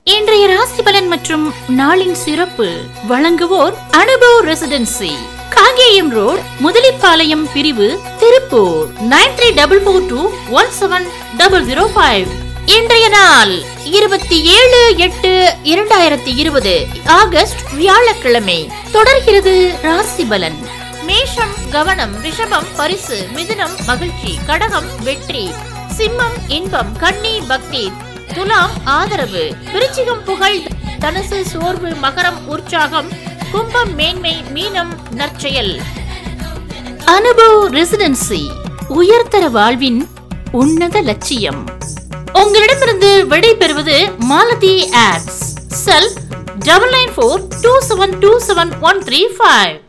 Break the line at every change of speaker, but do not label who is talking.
இன்றைய ராசி பலன் மற்றும் நாளின் சிறப்பு வழங்குவோர் அனுபவ் ரெசிடென்சி காங்கேயம் ரோட் முதலிப்பாளையம் பிரிவு Tiruppur nine three double four two one seven double zero five இன்றைய நாள் இருபத்தி ஏழு எட்டு இரண்டாயிரத்தி இருபது ஆகஸ்ட் வியாழக்கிழமை தொடர்கிறது ராசி பலன் மேஷம் கவனம் ரிஷபம் பரிசு மிதுனம் மகிழ்ச்சி கடகம் வெற்றி சிம்மம் இன்பம் கன்னி பக்தி துலாம் ஆதரவு விருச்சிகம் புகழ் தனுசு சோர்வு மகரம் உற்சாகம் கும்பம் மேன்மை மீனம் நற்செயல் அனுபவ் ரெசிடென்சி உயர்தர வாழ்வின் உன்னத லட்சியம் உங்களிடமிருந்து விடை பெறுவது மாலதி ஆப்ஸ் cell double nine four two seven two seven one three five